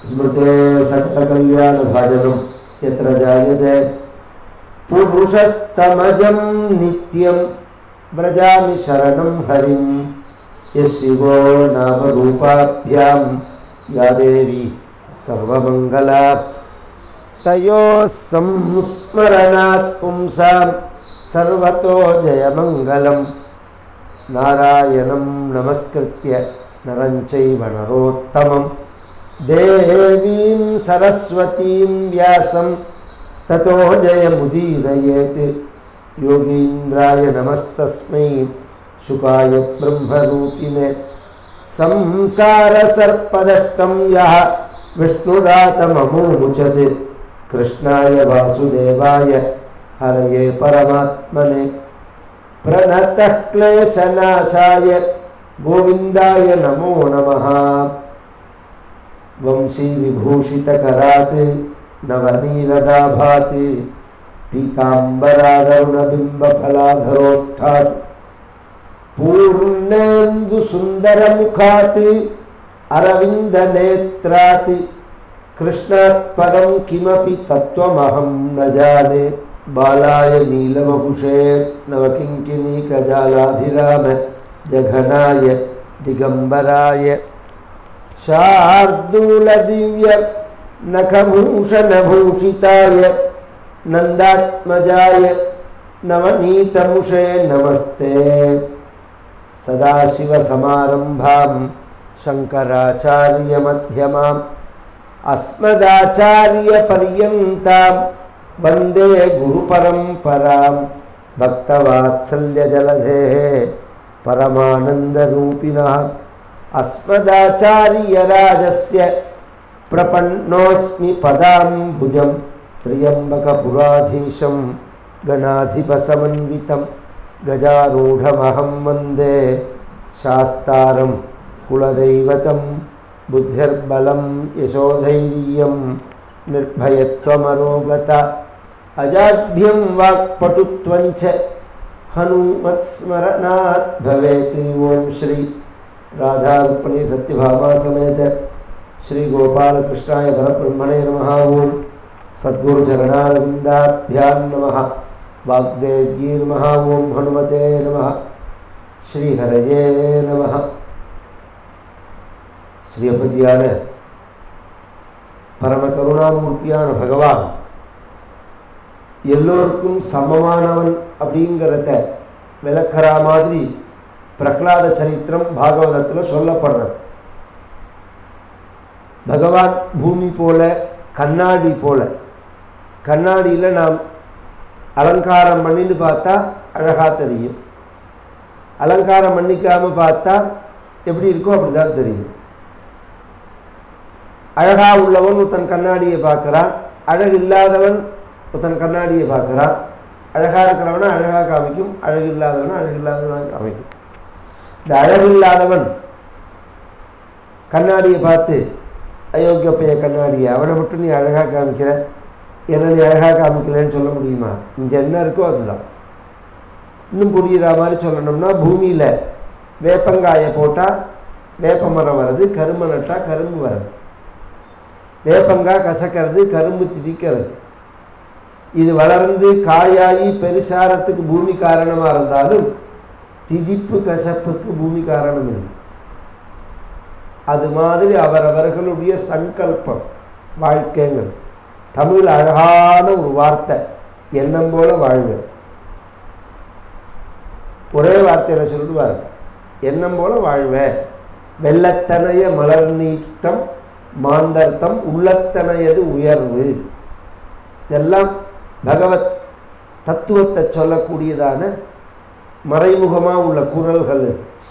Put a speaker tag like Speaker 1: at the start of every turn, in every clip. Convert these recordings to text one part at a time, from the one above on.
Speaker 1: स्मृते सकलकल्याणभाजनं यत्र जायते पुरुषस्तमजं नित्यं व्रजामि शरणं हरिं यः शिवो नामरूपाभ्यां या देवी सर्वमङ्गला तयोः संस्मरणात् पुंसां सर्वतो जयमङ्गलं नारायणं नमस्कृत्य नरं चैव नरोत्तमं देवीं सरस्वतीं व्यासं ततो जयमुदीरयेत् योगीन्द्राय नमस्तस्मै शुकाय ब्रह्मरूपिणे संसारसर्पदष्टं यः विष्णुरातममुचत् कृष्णाय वासुदेवाय हरये परमात्मने प्रणतः क्लेशनाशाय गोविन्दाय नमो नमः वंशीविभूषितकरात् नवनीलदाभात् पीताम्बरागरुणबिम्बफलाधरोष्ठात् पूर्णेन्दुसुन्दरमुखात् अरविन्दनेत्रात् कृष्णात् परं किमपि तत्त्वमहं न जाने बालाय नीलवपुषे नवकिङ्किणीकजालाभिराम जघनाय दिगम्बराय शार्दूलदिव्य नखभूषणभूषिताय नन्दात्मजाय नवनीतमुषे नमस्ते सदाशिवसमारम्भां शङ्कराचार्यमध्यमाम् अस्मदाचार्यपर्यन्तां वन्दे गुरुपरम्परां भक्तवात्सल्यजलधेः परमानन्दरूपिणः अस्मदाचार्यराजस्य प्रपन्नोऽस्मि पदाम्बुजं त्र्यम्बकपुराधीशं गणाधिपसमन्वितं गजारूढमहं वन्दे शास्तारं कुलदैवतं बुद्धिर्बलं यशोधैर्यं निर्भयत्वमरोगता अजाढ्यं वाक्पटुत्वञ्च हनुमत्स्मरणात् भवेत् ॐ श्री राधारुक्मिणी सत्यभामा समेत श्री गोपालकृष्णाय परब्रह्मणे नमः ॐ सद्गुरुचरणारविन्दाभ्यां नमः वाग्देव्यै नमः ॐ हनुमते नमः श्रीहरये நமः ஸ்ரீபதியான பரம கருணாமூர்த்தியான பகவான் எல்லோருக்கும் சமமானவன் அப்படிங்கிறத விளக்கிற மாதிரி பிரகலாத சரித்திரம் பாகவதத்தில் சொல்லப்படுறது பகவான் பூமி போல கண்ணாடி போல கண்ணாடியில் நாம் அலங்காரம் பண்ணின்னு பார்த்தா அழகாக தெரியும் அலங்காரம் பண்ணிக்காமல் பார்த்தா எப்படி இருக்கோ அப்படி தான் தெரியும் அழகாக உள்ளவன் ஒருத்தன் கண்ணாடியை பார்க்குறான் அழகு இல்லாதவன் ஒருத்தன் கண்ணாடியை பார்க்குறான் அழகாக இருக்கிறவனை அழகாக காமிக்கும் அழகு இல்லாதவனை அழகு இல்லாதவனாக காமிக்கும் இந்த அழகு இல்லாதவன் கண்ணாடியை பார்த்து அயோக்கிய பைய கண்ணாடியை அவனை மட்டும் நீ அழகாக காமிக்கிற என்ன நீ அழகாக காமிக்கலன்னு சொல்ல முடியுமா இங்கே என்ன இருக்கோ அதுதான் இன்னும் புரியுற மாதிரி சொல்லணும்னா பூமியில் வேப்பங்காயை போட்டால் வேப்ப மரம் வருது கரும்பு நட்டால் கரும்பு வருது வேப்பங்காய் கசக்கிறது கரும்பு திதிக்கிறது இது வளர்ந்து காயாகி பெருசாரத்துக்கு பூமி காரணமாக இருந்தாலும் திதிப்பு கசப்புக்கு பூமி காரணம் இல்லை அது மாதிரி அவரவர்களுடைய சங்கல்பம் வாழ்க்கைங்கிறது தமிழ் அழகான ஒரு வார்த்தை எண்ணம் போல வாழ்வு ஒரே வார்த்தையில் சொல்லுவார் எண்ணம் போல வாழ்வேன் வெள்ளத்தனைய மலர் நீட்டம் மாந்தர்த்தம் உள்ளத்தனையது உயர்வு இதெல்லாம் பகவத் தத்துவத்தை சொல்லக்கூடியதான மறைமுகமாக உள்ள குரல்கள்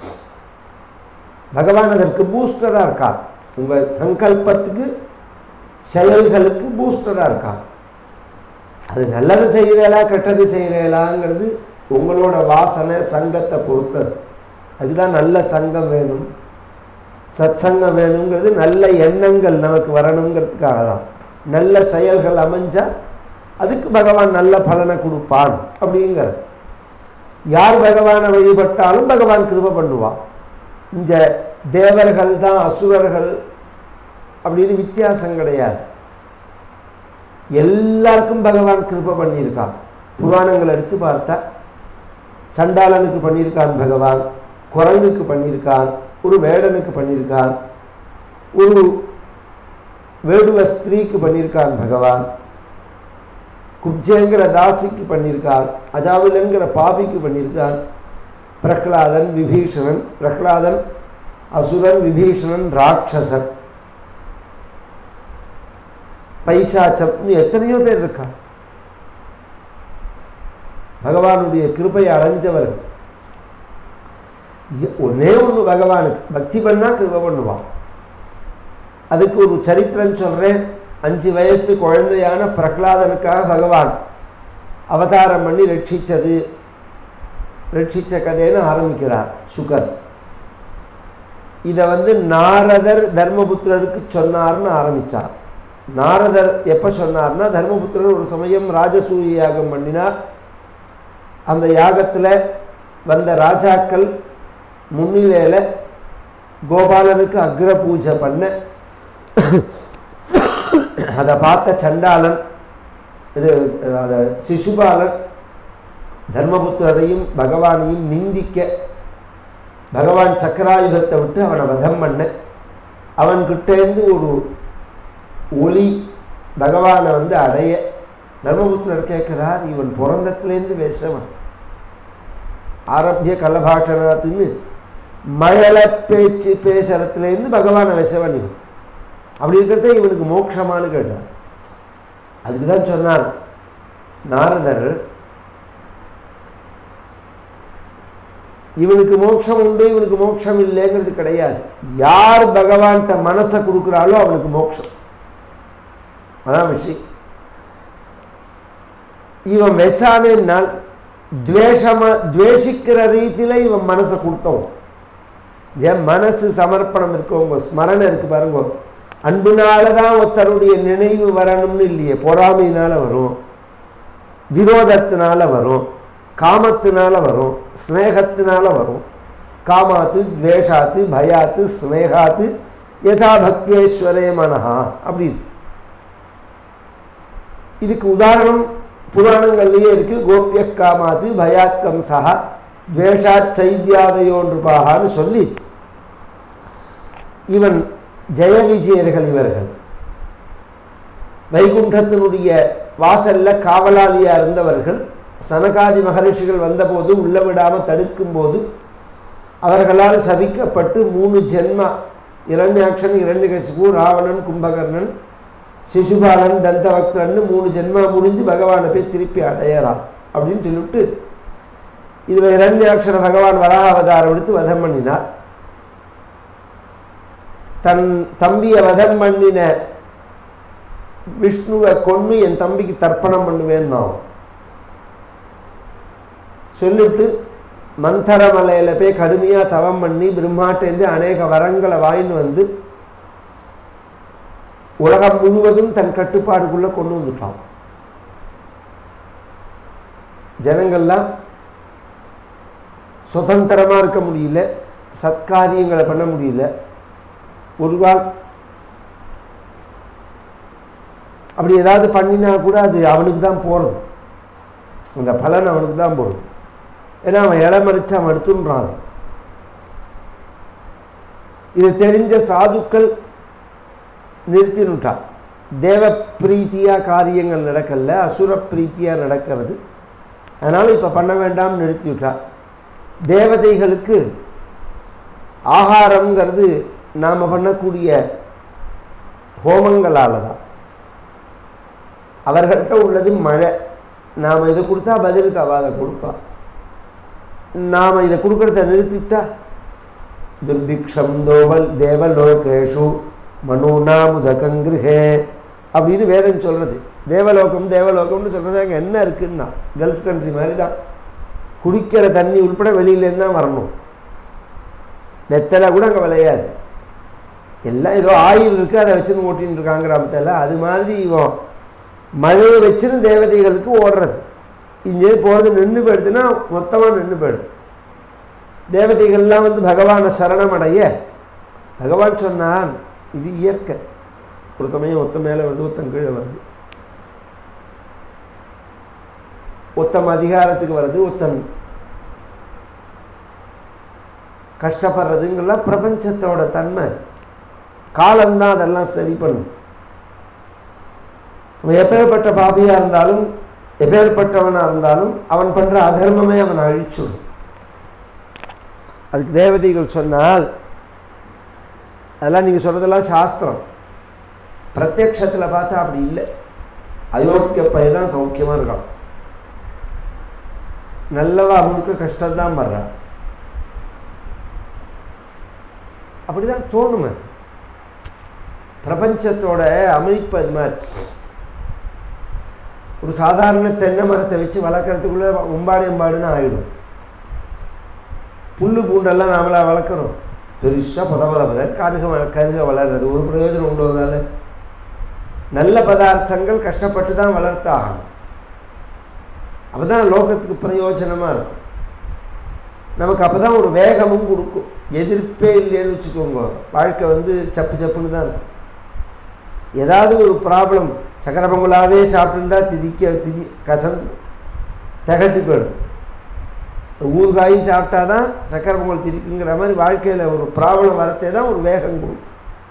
Speaker 1: பகவான் அதற்கு பூஸ்டராக இருக்கார் உங்கள் சங்கல்பத்துக்கு செயல்களுக்கு பூஸ்டராக இருக்கார் அது நல்லது செய்கிறீங்களா கெட்டது செய்கிறீங்களாங்கிறது உங்களோட வாசனை சங்கத்தை பொறுத்தது அதுதான் நல்ல சங்கம் வேணும் சத் சங்கம் வேணுங்கிறது நல்ல எண்ணங்கள் நமக்கு வரணுங்கிறதுக்காக தான் நல்ல செயல்கள் அமைஞ்சால் அதுக்கு பகவான் நல்ல பலனை கொடுப்பான் அப்படிங்கிற யார் பகவானை வழிபட்டாலும் பகவான் கிருப பண்ணுவான் இந்த தேவர்கள் தான் அசுரர்கள் அப்படின்னு வித்தியாசம் கிடையாது எல்லாருக்கும் பகவான் கிருபை பண்ணியிருக்கான் புராணங்கள் எடுத்து பார்த்தா சண்டாளனுக்கு பண்ணியிருக்கான் பகவான் குரங்குக்கு பண்ணியிருக்கான் ஒரு வேடனுக்கு பண்ணியிருக்கான் ஒரு வேடுவ ஸ்திரீக்கு பண்ணியிருக்கான் பகவான் குப்ஜேங்கிற தாசிக்கு பண்ணியிருக்கான் அஜாவிலங்கிற பாபிக்கு பண்ணியிருக்கான் பிரஹ்லாதன் விபீஷணன் பிரஹ்லாதன் அசுரன் விபீஷணன் ராட்சசன் பைசாச்சம்னு எத்தனையோ பேர் இருக்கா பகவானுடைய கிருபையை அடைஞ்சவர்கள் இ- ஒண்ணே ஒன்று பகவானுக்கு பக்தி பண்ணா கிருபை பண்ணுவான் அதுக்கு ஒரு சரித்திரம் சொல்றேன் அஞ்சு வயசு குழந்தையான பிரகலாதனுக்காக பகவான் அவதாரம் பண்ணி ரட்சிச்சது ரட்சிச்ச கதைன்னு ஆரம்பிக்கிறார் சுகர் இதை வந்து நாரதர் தர்மபுத்திரருக்கு சொன்னார்னு ஆரம்பிச்சார் நாரதர் எப்போ சொன்னார்னா தர்மபுத்திரர் ஒரு சமயம் ராஜசூய யாகம் பண்ணினார் அந்த யாகத்தில் வந்த ராஜாக்கள் முன்னிலையில் கோபாலனுக்கு அக்ர பூஜை பண்ண அதை பார்த்த சண்டாளன் இது அதை சிசுபாலன் தர்மபுத்திரரையும் பகவானையும் நிந்திக்க பகவான் சக்கராயுதத்தை விட்டு அவனை வதம் பண்ண அவன்கிட்டேருந்து ஒரு ஒளி பகவானை வந்து அடைய தர்மபுத்திரர் கேட்கிறார் இவன் பிறந்தத்துலேருந்து பேசவன் ஆரம்பிய கலபாஷணத்துன்னு மழல பேச்சு பேசுறதுலேருந்து பகவானை விஷவன் இவன் அப்படி இருக்கிறதே இவனுக்கு மோட்சமானு கேட்டார் அதுக்கு தான் சொன்னார் நாரதர் இவனுக்கு மோட்சம் உண்டு இவனுக்கு மோட்சம் இல்லைங்கிறது கிடையாது யார் பகவான்கிட்ட மனசை கொடுக்குறாளோ அவனுக்கு மோட்சம் அதான் விஷயம் இவன் வெசானால் துவேஷமா துவேஷிக்கிற ரீதியில இவன் மனசை கொடுத்தவன் என் மனசு சமர்ப்பணம் இருக்கு உங்க ஸ்மரணை இருக்கு பாருங்க அன்புனால தான் ஒருத்தருடைய நினைவு வரணும்னு இல்லையே பொறாமையினால வரும் விரோதத்தினால வரும் காமத்தினால வரும் ஸ்னேகத்தினால வரும் காமாத்து துவேஷாத்து பயாத்து ஸ்னேகாத்து யதா பக்தியேஸ்வரே மனஹா அப்படின்னு இதுக்கு உதாரணம் புராணங்கள்லயே இருக்கு கோபிய காமாத்து பயாத் கம்சா துவேஷாத் சைத்தியாதையோன்றுபாகான்னு சொல்லி இவன் ஜெய விஜயர்கள் இவர்கள் வைகுண்டத்தினுடைய வாசல்ல காவலாளியா இருந்தவர்கள் சனகாதி மகரிஷிகள் வந்தபோது உள்ள விடாம தடுக்கும் போது அவர்களால் சபிக்கப்பட்டு மூணு ஜென்மா இரண்யாட்சன் இரண்யகசிபு ராவணன் கும்பகர்ணன் சிசுபாலன் தந்தவக்தரன் மூணு ஜென்மா முடிஞ்சு பகவானை போய் திருப்பி அடையறான் அப்படின்னு சொல்லிவிட்டு இதில் இரண்யாட்சர பகவான் வராக அவதாரம் எடுத்து வதம் பண்ணினார் தன் தம்பியை வதம் பண்ணின விஷ்ணுவை கொன்று என் தம்பிக்கு தர்ப்பணம் பண்ணுவேன்னு நான் சொல்லிட்டு மந்தரமலையில் போய் கடுமையாக தவம் பண்ணி பிரம்மாட்டேந்து அநேக வரங்களை வாங்கின்னு வந்து உலகம் முழுவதும் தன் கட்டுப்பாடுக்குள்ளே கொண்டு வந்துட்டான் ஜனங்கள்லாம் சுதந்திரமாக இருக்க முடியல சத்காரியங்களை பண்ண முடியல ஒரு கால் அப்படி ஏதாவது பண்ணினா கூட அது அவனுக்கு தான் போகிறது அந்த பலன் அவனுக்கு தான் போகுது ஏன்னா அவன் இடமறிச்சு அவன் எடுத்துன்றான் அதை. இது தெரிஞ்ச சாதுக்கள் நிறுத்தினுட்டான் தேவ பிரீத்தியா காரியங்கள் நடக்கல அசுர பிரீத்தியா நடக்கிறது அதனால் இப்போ பண்ண வேண்டாம்னு நிறுத்தி விட்டான் தேவதைகளுக்கு ஆகாரம்ங்கிறது நாம் பண்ணக்கூடிய ஹோமங்களால் தான் அவர்கிட்ட உள்ளது மழை நாம் இதை கொடுத்தா பதிலுக்கு அவள் அதை கொடுப்பாள் நாம் இதை கொடுக்கறத நிறுத்திட்டா துர்பிக்ஷம் தோவல் தேவலோகேஷு மனோநாமுதகங்கிருஹே அப்படின்னு வேதம் சொல்கிறது தேவலோகம் தேவலோகம்னு சொல்கிறது அங்கே என்ன இருக்குன்னா கல்ஃப் கண்ட்ரி மாதிரி தான் குடிக்கிற தண்ணி உள்பட வெளியிலேருந்து தான் வரணும் வெத்தலை கூட அங்கே விளையாது எல்லாம் ஏதோ ஆயில் இருக்குது அதை வச்சுன்னு ஓட்டின்னு இருக்காங்க கிராமத்தில் அது மாதிரி இவன் மழையை வச்சுன்னு தேவதைகளுக்கு ஓடுறது இங்கே போகிறது நின்று போயிடுதுன்னா மொத்தமாக நின்று போயிடும் தேவதைகள்லாம் வந்து பகவானை சரணம் அடைய பகவான் சொன்னான் இது இயற்கை ஒரு சமயம் ஒத்த மேலே வருது ஒருத்தன் கீழே வருது ஒத்தன் அதிகாரத்துக்கு வருது ஒருத்தன் கஷ்டப்படுறதுங்கெல்லாம் பிரபஞ்சத்தோட தன்மை காலம்தான் அதெல்லாம் சரி பண்ணும் அவன் எப்பேற்பட்ட பாபியாக இருந்தாலும் எப்பேற்பட்டவனாக இருந்தாலும் அவன் பண்ணுற அதர்மமே அவன் அழிச்சுடும் அதுக்கு தேவதைகள் சொன்னால் அதெல்லாம் நீங்கள் சொல்கிறதெல்லாம் சாஸ்திரம் பிரத்யக்ஷத்தில் பார்த்தா அப்படி இல்லை அயோக்கிய பையன் தான் சௌக்கியமாக இருக்கான் நல்லவா அவனுக்கு கஷ்டம்தான் வர்றான் அப்படிதான் தோணும் அது பிரபஞ்சத்தோட அமைப்பு அது மாதிரி ஒரு சாதாரண தென்னை மரத்தை வச்சு வளர்க்குறதுக்குள்ளே உம்பாடு எம்பாடுன்னு ஆகிடும் புல்லு பூண்டெல்லாம் நாமளா வளர்க்குறோம் பெருசாக புத புத புத கருக வள கருக வளர்றது ஒரு பிரயோஜனம் உண்டு வந்தால நல்ல பதார்த்தங்கள் கஷ்டப்பட்டு தான் வளர்த்தாகணும் அப்போ தான் லோகத்துக்கு பிரயோஜனமாக இருக்கும் நமக்கு அப்போ தான் ஒரு வேகமும் கொடுக்கும் எதிர்ப்பே இல்லைன்னு வச்சுக்கோங்க வாழ்க்கை வந்து சப்பு சப்புன்னு தான் இருக்கும் ஏதாவது ஒரு ப்ராப்ளம் சக்கரை பொங்கலாகவே சாப்பிட்டுருந்தா திதிக்க திதி கசந்து திகட்டி போயிடும் ஊறுகாயும் சாப்பிட்டா தான் சக்கரை பொங்கல் திதிக்குங்கிற மாதிரி வாழ்க்கையில் ஒரு ப்ராப்ளம் வரத்தே தான் ஒரு வேகம் கொடுக்கும்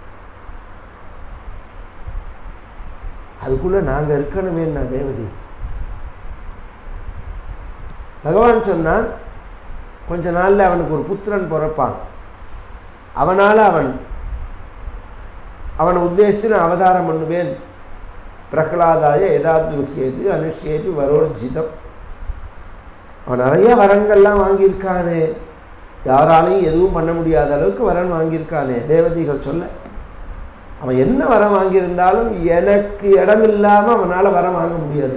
Speaker 1: அதுக்குள்ளே நாங்கள் இருக்கணுமே நான் தேவதி பகவான் சொன்னான் கொஞ்ச நாளில் அவனுக்கு ஒரு புத்திரன் பிறப்பான் அவனால் அவன் அவனை உத்தேசித்து நான் அவதாரம் பண்ணுவேன் பிரகலாதாய எதாதுருக்கியது அனுஷேது வரோர்ஜிதம் அவன் நிறைய வரங்கள்லாம் வாங்கியிருக்கானே யாராலையும் எதுவும் பண்ண முடியாத அளவுக்கு வரன் வாங்கியிருக்கானே தேவதைகள் சொல்ல அவன் என்ன வரம் வாங்கியிருந்தாலும் எனக்கு இடம் இல்லாமல் அவனால் வரம் வாங்க முடியாது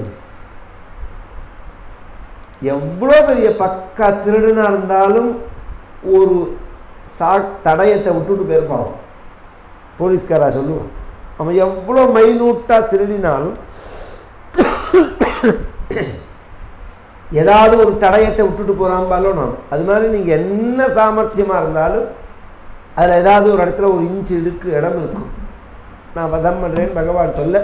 Speaker 1: எவ்வளோ பெரிய பக்கா திருடனாக இருந்தாலும் ஒரு சா தடயத்தை விட்டுட்டு போயிருப்பான் போலீஸ்காரா சொல்லுவான் அவன் எவ்வளோ மைனூட்டாக திருடினாலும் ஏதாவது ஒரு தடயத்தை விட்டுட்டு போகிறாம்பாலோ நான் அது மாதிரி நீங்கள் என்ன சாமர்த்தியமாக இருந்தாலும் அதில் ஏதாவது ஒரு இடத்துல ஒரு இன்ச்சு இடுக்கு இடம் இருக்கும் நான் வதம் பண்ணுறேன் பகவான் சொல்ல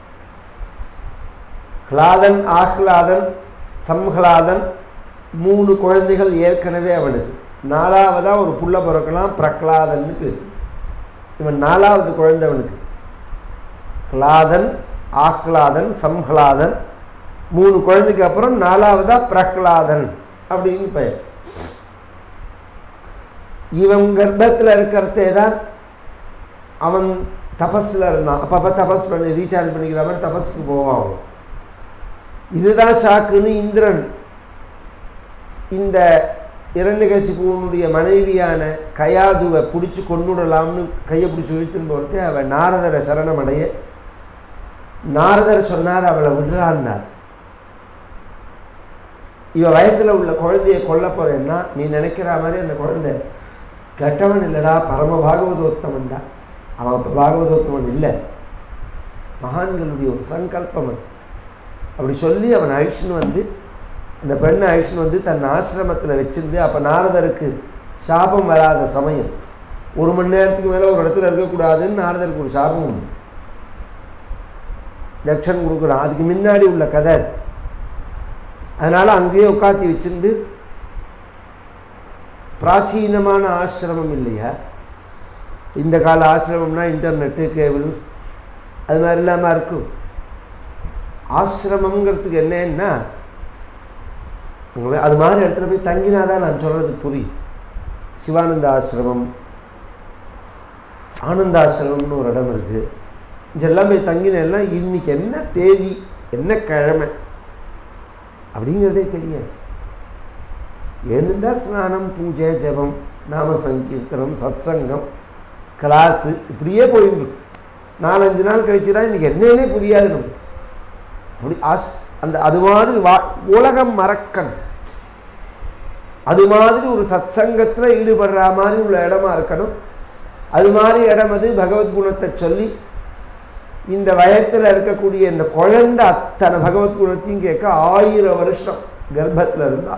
Speaker 1: கிளாதன் ஆஹ்லாதன் சம்ஹ்லாதன் மூணு குழந்தைகள் ஏற்கனவே அவனுக்கு நாலாவதாக ஒரு புள்ள பிறக்கலாம் பிரகலாதன்னு பேர் இவன் நாலாவது குழந்தை அவனுக்கு கிளாதன் ஆஹ்லாதன் சம்ஹ்லாதன் மூணு குழந்தைக்கு அப்புறம் நாலாவதா பிரகலாதன் அப்படின்னு பெயர் இவன் கர்ப்பத்தில் இருக்கிறதே தான் அவன் தபஸில் இருந்தான் அப்பப்போ தபஸ் பண்ணி ரீசார்ஜ் பண்ணிக்கிற மாதிரி தபஸுக்கு போவான் அவன் இதுதான் ஷாக்குன்னு இந்திரன் இந்த இரண்யகசிபுவனுடைய மனைவியான கயாதுவை பிடிச்சி கொண்டுடலாம்னு கையை பிடிச்சி இழுத்துன்னு போகிறதே அவன் நாரதரை சரணமடைய நாரதர் சொன்னார் அவளை விடுறான்னார் இவ வயத்தில் உள்ள குழந்தைய கொல்ல போறேன்னா நீ நினைக்கிற மாதிரி அந்த குழந்தை கெட்டவன் இல்லைடா பரம பாகவதோத்தமன் தான் அவன் இப்போ பாகவதோத்தமன் இல்லை மகான்களுடைய ஒரு சங்கல்பம் அது அப்படி சொல்லி அவன் அழிச்சுன்னு வந்து அந்த பெண்ணை அழிச்சுன்னு வந்து தன் ஆசிரமத்தில் வச்சிருந்து அப்போ நாரதருக்கு சாபம் வராத சமயம் ஒரு மணி நேரத்துக்கு மேலே ஒரு இடத்துல இருக்கக்கூடாதுன்னு நாரதருக்கு ஒரு சாபம் உண்டு தட்சன் கொடுக்குறான் அதுக்கு முன்னாடி உள்ள கதை அது. அதனால் அங்கேயே உட்காத்தி வச்சிருந்து பிராச்சீனமான ஆசிரமம் இல்லையா இந்த கால ஆசிரமம்னா இன்டர்நெட்டு கேபிள் அது மாதிரி இல்லாமல் இருக்கும் ஆசிரமங்கிறதுக்கு என்னன்னா அங்கே அது மாதிரி இடத்துல போய் தங்கினா தான் நான் சொல்கிறது புரியும் சிவானந்த ஆசிரமம் ஆனந்தாசிரமம்னு ஒரு இடம் இருக்குது இதெல்லாம் போய் தங்கினேன்னா இன்னைக்கு என்ன தேதி என்ன கிழமை அப்படிங்கிறதே தெரியாது ஏனுண்டா ஸ்நானம் பூஜை ஜபம் நாம சங்கீர்த்தனம் சத்சங்கம் கிளாஸு இப்படியே போயிட்டு இருக்கு. நாலஞ்சு நாள் கழிச்சு தான் இன்றைக்கி என்னன்னே புரியாது நமக்கு அப்படி ஆஸ் அந்த அது மாதிரி வா உலகம் மறக்கணும் அது மாதிரி ஒரு சத்சங்கத்தில் ஈடுபடுற மாதிரி உள்ள இடமா இருக்கணும் அது மாதிரி இடம் அது பகவத்குணத்தை சொல்லி இந்த வயத்தில் இருக்கக்கூடிய இந்த குழந்தை அத்தனை பகவத்குணத்தையும் கேட்க ஆயிரம் வருஷம் கர்ப்பத்தில் இருந்தா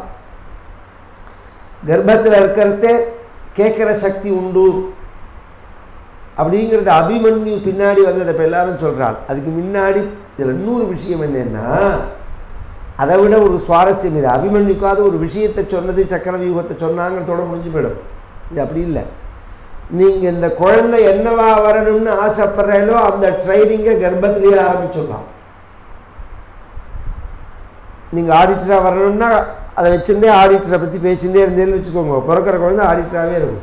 Speaker 1: கர்ப்பத்தில் இருக்கிறதே கேட்குற சக்தி உண்டு அப்படிங்கிறது அபிமன்யு பின்னாடி வந்ததை இப்போ எல்லாரும் சொல்கிறாள் அதுக்கு முன்னாடி இதில் இன்னொரு விஷயம் என்னன்னா அதை விட ஒரு சுவாரஸ்யம் இது அபிமன்யுக்காவது ஒரு விஷயத்தை சொன்னது சக்கர வியூகத்தை சொன்னாங்கிறதோட முடிஞ்சு போயிடும் இது அப்படி இல்லை நீங்கள் இந்த குழந்தை என்னவா வரணும்னு ஆசைப்படுறீங்களோ அந்த ட்ரைனிங்கை கர்ப்பத்திலேயே ஆரம்பிச்சிடலாம் நீங்கள் ஆடிட்டராக வரணும்னா அதை வச்சுட்டே ஆடிட்டரை பற்றி பேச்சுட்டே இருந்தேன்னு வச்சுக்கோங்க பிறக்கிற குழந்தை ஆடிட்டராகவே இருக்கும்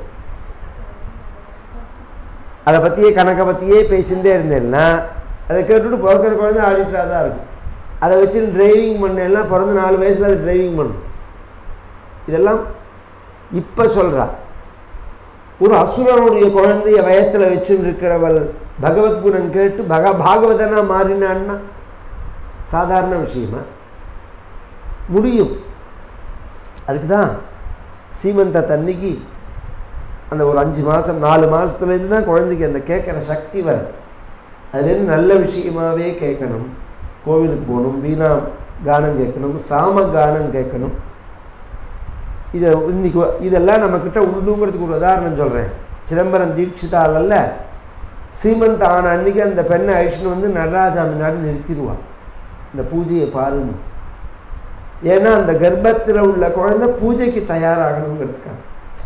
Speaker 1: அதை பற்றியே கணக்கை பற்றியே பேசிகிட்டே இருந்தேன்னா அதை கேட்டுட்டு பிறக்கிற குழந்தை ஆடிட்டராக தான் இருக்கும் அதை வச்சு டிரைவிங் பண்ணேன்னா பிறந்த நாலு வயசில் அது டிரைவிங் பண்ணும் இதெல்லாம் இப்போ சொல்கிறா ஒரு அசுரனுடைய குழந்தைய வயத்தில் வச்சுருக்கிறவள் பகவத் குணம் கேட்டு பக பாகவதனா மாறினான்னா சாதாரண விஷயமா முடியும் அதுக்கு தான் சீமந்த தண்ணிக்கு அந்த ஒரு அஞ்சு மாதம் நாலு மாதத்துலேருந்து தான் குழந்தைக்கு அந்த கேட்குற சக்தி வரும் அதுலேருந்து நல்ல விஷயமாகவே கேட்கணும் கோவிலுக்கு போகணும் வீணா கானம் கேட்கணும் சாம கானம் கேட்கணும் இதை இன்னைக்கு இதெல்லாம் நம்மக்கிட்ட உண்டுங்கிறதுக்கு ஒரு உதாரணம் சொல்கிறேன் சிதம்பரம் தீட்சிதாலல்ல சீமந்த் ஆன அன்னைக்கு அந்த பெண்ணை அழிச்சுன்னு வந்து நடராஜா முன்னாடி நிறுத்திடுவான் இந்த பூஜையை பாருங்க ஏன்னா அந்த கர்ப்பத்தில் உள்ள குழந்தை பூஜைக்கு தயாராகணுங்கிறதுக்காக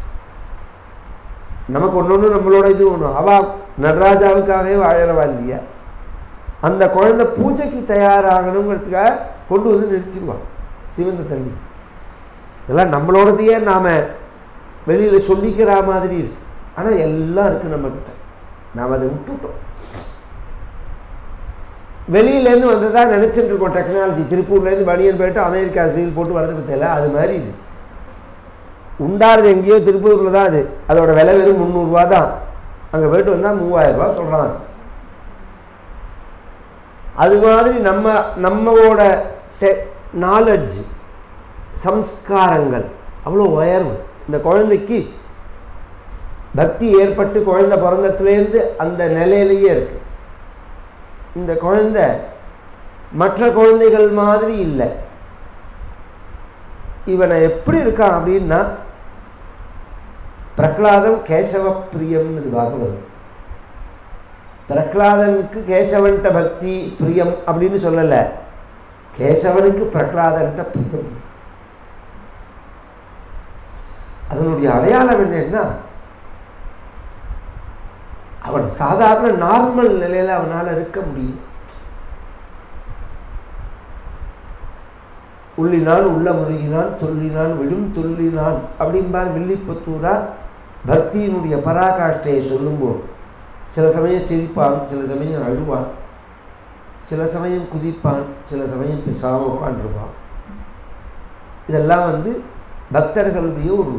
Speaker 1: நமக்கு ஒன்று ஒன்று நம்மளோட இது ஒன்று அவா நடராஜாவுக்காகவே வாழறவா இல்லையா அந்த குழந்தை பூஜைக்கு தயாராகணுங்கிறதுக்காக கொண்டு வந்து நிறுத்திடுவான் சிவந்த தண்ணி இதெல்லாம் நம்மளோடதையே நாம் வெளியில் சொல்லிக்கிற மாதிரி இருக்கு ஆனால் எல்லாம் இருக்குது நம்மக்கிட்ட நாம் அதை விட்டுட்டோம் வெளியிலேருந்து வந்ததா நினச்சிட்டு இருக்கோம் டெக்னாலஜி திருப்பூர்லேருந்து பனியன் போயிட்டு அமெரிக்கா சீல் போட்டு வரது தெரியல அது மாதிரி இது உண்டாறது எங்கேயோ திருப்பூரில் தான் அது அதோட விலை வெறும் முந்நூறுரூவா தான் அங்கே போயிட்டு வந்தால் மூவாயிரம் ரூபா சொல்கிறாங்க அது மாதிரி நம்ம நம்மளோட டெ நாலெட்ஜ் சம்ஸ்காரங்கள் அவ்வளோ உயர்வு இந்த குழந்தைக்கு பக்தி ஏற்பட்டு குழந்தை பிறந்தத்துலேருந்து அந்த நிலையிலேயே இருக்கு இந்த குழந்தை மற்ற குழந்தைகள் மாதிரி இல்லை இவனை எப்படி இருக்கான் அப்படின்னா பிரகலாதம் கேசவ பிரியம்னு வரும் பிரகலாதனுக்கு கேசவன்ட்ட பக்தி பிரியம் அப்படின்னு சொல்லலை கேசவனுக்கு பிரகலாதன்ட்ட பிரியம் அதனுடைய அடையாளம் என்னன்னா அவன் சாதாரண நார்மல் நிலையில அவனால் இருக்க முடியும் உள்ளினான் உள்ள முருகினான் தொல்லினான் விடும் தொல்லினான் அப்படிம்பார் வில்லிப்புத்தூரா பக்தியினுடைய பராகாஷ்டையை சொல்லும்போது சில சமயம் சிரிப்பான் சில சமயம் அழுவான் சில சமயம் குதிப்பான் சில சமயம் பேசாமல் உட்காந்துருப்பான் இதெல்லாம் வந்து பக்தர்களுடைய ஒரு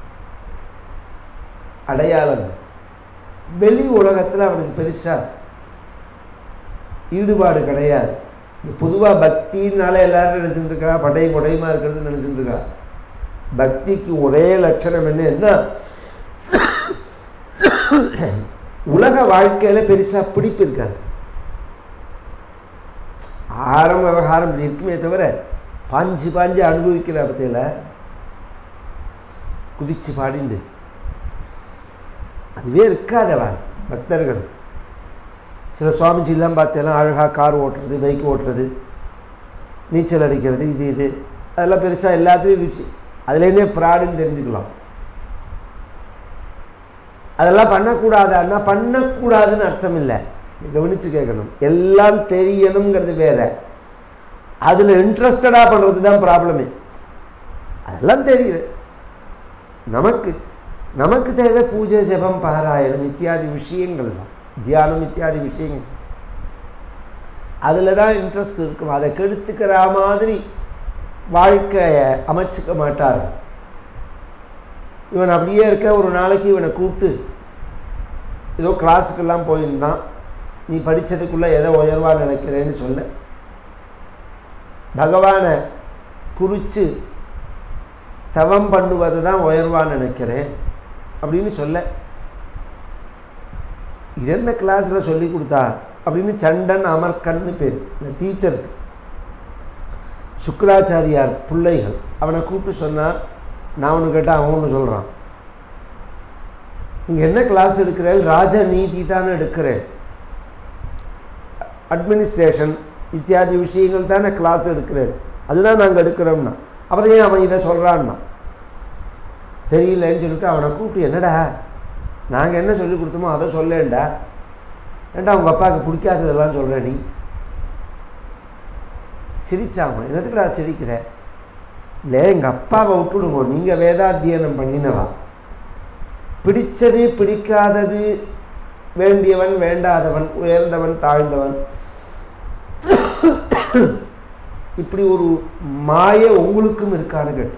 Speaker 1: அடையாளம் வெளி உலகத்தில் அவனுக்கு பெருசாக ஈடுபாடு கிடையாது பொதுவாக பக்தினால எல்லாரும் நினச்சிட்டு இருக்கா படை கொடையுமா இருக்கிறது நினச்சிட்டு இருக்கா பக்திக்கு ஒரே லட்சணம் என்னன்னா உலக வாழ்க்கையில் பெருசாக பிடிப்பு இருக்காது ஆரம்ப விவகாரம் இப்படி இருக்குமே தவிர பாஞ்சு பாஞ்சு அனுபவிக்கிற பற்றியில் குதிச்சு பாடிண்டு அதுவே இருக்காதவா பக்தர்கள் சில சுவாமிஜிலாம் பார்த்தேன்னா அழகாக கார் ஓட்டுறது பைக் ஓட்டுறது நீச்சல் அடிக்கிறது இது இது அதெல்லாம் பெருசாக எல்லாத்துலேயும் இருந்துச்சு அதுலேருந்தே ஃப்ராடுன்னு தெரிஞ்சுக்கலாம் அதெல்லாம் பண்ணக்கூடாதுன்னா பண்ணக்கூடாதுன்னு அர்த்தம் இல்லை கவனித்து கேட்கணும் எல்லாம் தெரியணுங்கிறது வேற அதில் இன்ட்ரெஸ்டடாக பண்ணுறது தான் ப்ராப்ளமே அதெல்லாம் தெரியுது நமக்கு நமக்கு தேவை பூஜை ஜெபம் பாராயணம் இத்தியாதி விஷயங்கள் தான் தியானம் இத்தியாதி விஷயங்கள் அதில் தான் இன்ட்ரெஸ்ட் இருக்கும் அதை கெடுத்துக்கிற மாதிரி வாழ்க்கையை அமைச்சிக்க மாட்டார் இவன் அப்படியே இருக்க ஒரு நாளைக்கு இவனை கூப்பிட்டு ஏதோ கிளாஸுக்கெல்லாம் போயிருந்தான் நீ படித்ததுக்குள்ளே எதை உயர்வாக நினைக்கிறேன்னு சொல்ல பகவானை குறித்து தவம் பண்ணுவது தான் உயர்வாக நினைக்கிறேன் அப்படின்னு சொல்ல இது என்ன கிளாஸில் சொல்லி கொடுத்தா அப்படின்னு சண்டன் அமர்கன்னு பேர் இந்த டீச்சருக்கு சுக்கராச்சாரியார் பிள்ளைகள் அவனை கூப்பிட்டு சொன்னார் நான் ஒன்று கேட்டால் அவன் ஒன்று சொல்கிறான் நீங்கள் என்ன கிளாஸ் எடுக்கிறேன் ராஜநீதி தானே எடுக்கிறேன் அட்மினிஸ்ட்ரேஷன் இத்தியாதி விஷயங்கள் தானே கிளாஸ் எடுக்கிறேன் அதுதான் நாங்கள் எடுக்கிறோம்னா அப்புறம் ஏன் அவன் இதை சொல்கிறான்னா தெரியலன்னு சொல்லிட்டு அவனை கூப்பிட்டு என்னடா நாங்கள் என்ன சொல்லி கொடுத்தோமோ அதை சொல்லேன்டா ஏண்டா உங்கள் அப்பாவுக்கு பிடிக்காததெல்லாம் சொல்கிற நீ சிரிச்சாமன் என்னத்துக்குடா சிரிக்கிற இல்லை எங்கள் அப்பாவை விட்டுடுங்க நீங்கள் வேதாத்தியனம் பண்ணினவா பிடிச்சது பிடிக்காதது வேண்டியவன் வேண்டாதவன் உயர்ந்தவன் தாழ்ந்தவன் இப்படி ஒரு மாய உங்களுக்கும் இருக்கான்னு கேட்டான்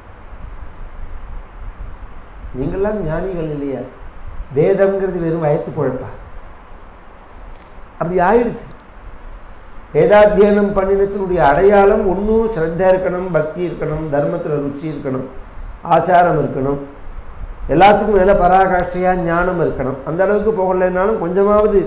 Speaker 1: நீங்கள்லாம் ஞானிகள் இல்லையா வேதம்ங்கிறது வெறும் வயத்து குழப்பா அப்படி ஆயிடுச்சு வேதாத்தியனம் பண்ணினத்தினுடைய அடையாளம் ஒன்றும் ஸ்ரத்த இருக்கணும் பக்தி இருக்கணும் தர்மத்தில் ருச்சி இருக்கணும் ஆச்சாரம் இருக்கணும் எல்லாத்துக்கும் மேலே பராகாஷ்டையாக ஞானம் இருக்கணும் அந்த அளவுக்கு போகலைன்னாலும் கொஞ்சமாவது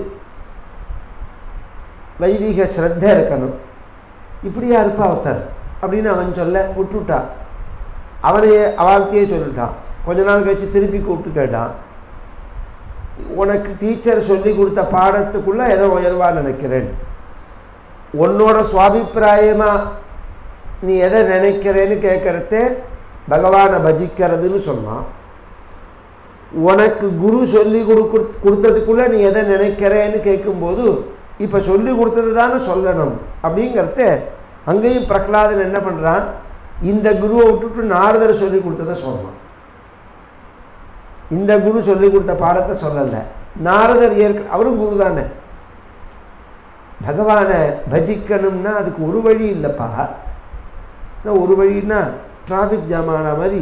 Speaker 1: வைதிக ஸ்ரத்த இருக்கணும் இப்படியா இருப்பா ஒருத்தர் அப்படின்னு அவன் சொல்ல விட்டுட்டான் அவனையே அவள்கிட்டயே சொல்லிட்டான் கொஞ்ச நாள் கழித்து திருப்பி கூப்பிட்டு கேட்டான் உனக்கு டீச்சர் சொல்லி கொடுத்த பாடத்துக்குள்ளே ஏதோ உயர்வா நினைக்கிறேன் உன்னோட சுவாபிப்பிராயமாக நீ எதை நினைக்கிறேன்னு கேட்குறதே பகவானை பஜிக்கிறதுன்னு சொன்னான் உனக்கு குரு சொல்லி கொடுக்கு கொடுத்ததுக்குள்ளே நீ எதை நினைக்கிறேன்னு கேட்கும்போது இப்போ சொல்லி கொடுத்தது தானே சொல்லணும் அப்படிங்கிறத அங்கேயும் பிரகலாதன் என்ன பண்ணுறான் இந்த குருவை விட்டுட்டு நாரதர் சொல்லி கொடுத்ததை சொல்லலாம் இந்த குரு சொல்லி கொடுத்த பாடத்தை சொல்லலை நாரதர் ஏற்க அவரும் குரு தானே பகவானை பஜிக்கணும்னா அதுக்கு ஒரு வழி இல்லைப்பா ஒரு வழின்னா டிராஃபிக் ஜாம் ஆன மாதிரி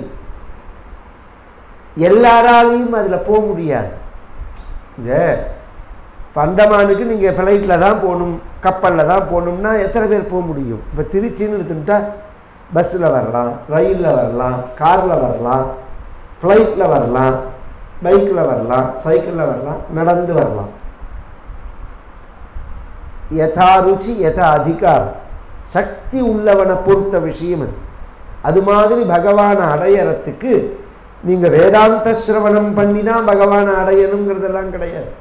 Speaker 1: எல்லாராலையும் அதில் போக முடியாது இந்த பந்தமானுக்கு நீங்கள் ஃப்ளைட்டில் தான் போகணும் கப்பலில் தான் போகணும்னா எத்தனை பேர் போக முடியும் இப்போ திருச்சின்னு எடுத்துக்கிட்டா பஸ்ஸில் வரலாம் ரயிலில் வரலாம் காரில் வரலாம் ஃப்ளைட்டில் வரலாம் பைக்கில் வரலாம் சைக்கிளில் வரலாம் நடந்து வரலாம் யதா ருச்சி யதா அதிகாரம் சக்தி உள்ளவனை பொறுத்த விஷயம் அது அது மாதிரி பகவானை அடையறத்துக்கு நீங்கள் வேதாந்த சிரவணம் பண்ணி தான் பகவானை அடையணுங்கிறதெல்லாம் கிடையாது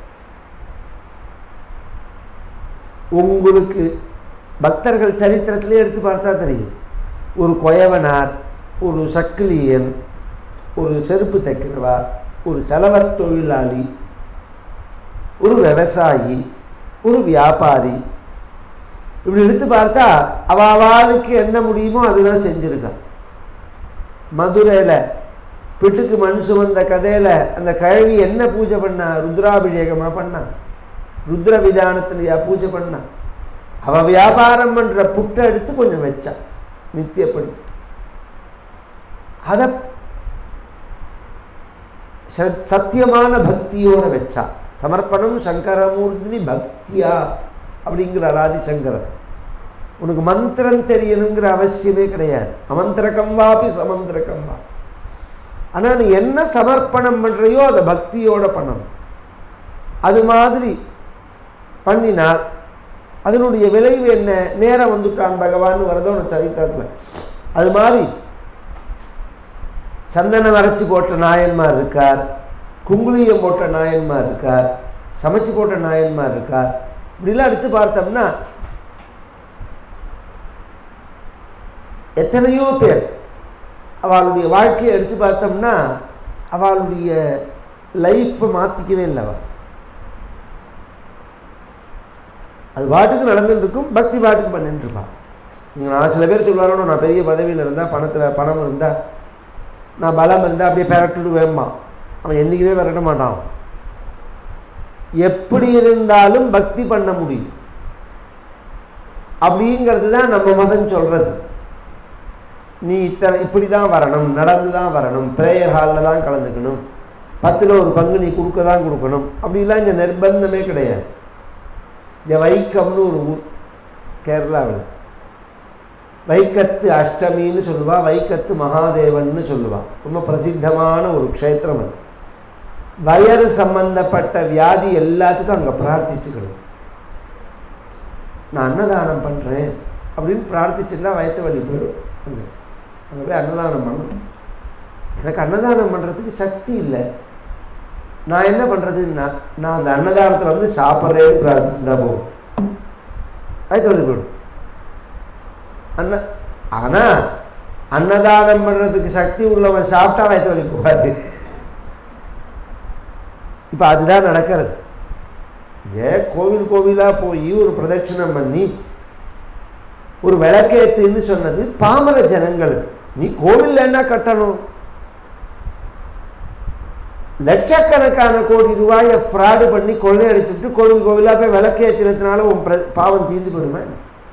Speaker 1: உங்களுக்கு பக்தர்கள் சரித்திரத்திலே எடுத்து பார்த்தா தெரியும் ஒரு கொயவனார் ஒரு சக்கிலியன் ஒரு செருப்பு தைக்கிறவா ஒரு செலவர் தொழிலாளி ஒரு விவசாயி ஒரு வியாபாரி இப்படி எடுத்து பார்த்தா அவாவாளுக்கு என்ன முடியுமோ அதுதான் செஞ்சுருக்கான் மதுரையில் பிட்டுக்கு மண் சுமந்த கதையில் அந்த கழவி என்ன பூஜை பண்ணா ருத்ராபிஷேகமாக பண்ணா ருத்ர விதானத்துலையா பூஜை பண்ணா அவள் வியாபாரம் பண்ணுற புட்டை எடுத்து கொஞ்சம் வச்சா நித்தியப்படி அதை சத்தியமான பக்தியோட வச்சா சமர்ப்பணம் சங்கரமூர்த்தி பக்தியா அப்படிங்கிற ஆதிசங்கரன் உனக்கு மந்திரம் தெரியணுங்கிற அவசியமே கிடையாது அமந்திரகம் வாபி சமந்திரகம் வா ஆனால் நீ என்ன சமர்ப்பணம் பண்ணுறையோ அதை பக்தியோட பண்ணணும் அது மாதிரி பண்ணினால் அதனுடைய விளைவு என்ன நேரம் வந்துட்டான் பகவான் வரதோ சரித்திரத்தில் அது மாதிரி சந்தனம் அரைச்சி போட்ட நாயன்மார் இருக்கார் குங்குளியம் போட்ட நாயன்மார் இருக்கார் சமைச்சு போட்ட நாயன்மார் இருக்கார் இப்படிலாம் எடுத்து பார்த்தோம்னா எத்தனையோ பேர் அவளுடைய வாழ்க்கையை எடுத்து பார்த்தோம்னா அவளுடைய லைஃப்பை மாற்றிக்கவே இல்லை அவள் அது பாட்டுக்கு நடந்துட்டு இருக்கும் பக்தி பாட்டுக்கு பண்ணிட்டு இருப்பான் நீங்கள் நான் சில பேர் சொல்லுவாங்க நான் பெரிய பதவியில் இருந்தால் பணத்தில் பணம் இருந்தால் நான் பலம் இருந்தால் அப்படியே பெரட்டுட்டு வேம்பான் அவன் என்றைக்குமே பெரட்ட மாட்டான் எப்படி இருந்தாலும் பக்தி பண்ண முடியும் அப்படிங்கிறது தான் நம்ம மதம் சொல்கிறது நீ இத்தனை இப்படி தான் வரணும் நடந்து தான் வரணும் ப்ரேயர் ஹாலில் தான் கலந்துக்கணும் பத்தில் ஒரு பங்கு நீ கொடுக்க தான் கொடுக்கணும் அப்படிலாம் இங்கே நிர்பந்தமே கிடையாது இங்கே வைக்கம்னு ஒரு ஊர் கேரளாவில் வைக்கத்து அஷ்டமின்னு சொல்லுவா வைக்கத்து மகாதேவன்னு சொல்லுவா ரொம்ப பிரசித்தமான ஒரு க்ஷேத்திரம் அது வயறு சம்பந்தப்பட்ட வியாதி எல்லாத்துக்கும் அங்கே பிரார்த்திச்சுக்கணும் நான் அன்னதானம் பண்ணுறேன் அப்படின்னு பிரார்த்திச்சுன்னா வயத்து வழி போயிடும் அங்கே அங்கே போய் அன்னதானம் பண்ணணும் எனக்கு அன்னதானம் பண்ணுறதுக்கு சக்தி இல்லை நான் என்ன பண்ணுறதுன்னா நான் அந்த அன்னதானத்தில் வந்து சாப்பிட்றேன்னு பிரார்த்திச்சுட்டா போகும் அது சொல்லி போயிடும் அன்ன ஆனால் அன்னதானம் பண்ணுறதுக்கு சக்தி உள்ளவன் சாப்பிட்டா வயிற்று வலி போகாது இப்போ அதுதான் நடக்கிறது ஏன் கோவில் கோவிலாக போய் ஒரு பிரதட்சிணம் பண்ணி ஒரு விளக்கேத்துன்னு சொன்னது பாமர ஜனங்களுக்கு நீ கோவில் என்ன கட்டணும் லட்சக்கணக்கான கோடி ரூபாயை ஃப்ராடு பண்ணி கொள்ளையடிச்சுட்டு கோவில் கோவிலாக போய் விளக்கேற்றினதுனால உன் பிர பாவம் தீர்ந்து போயிடுமே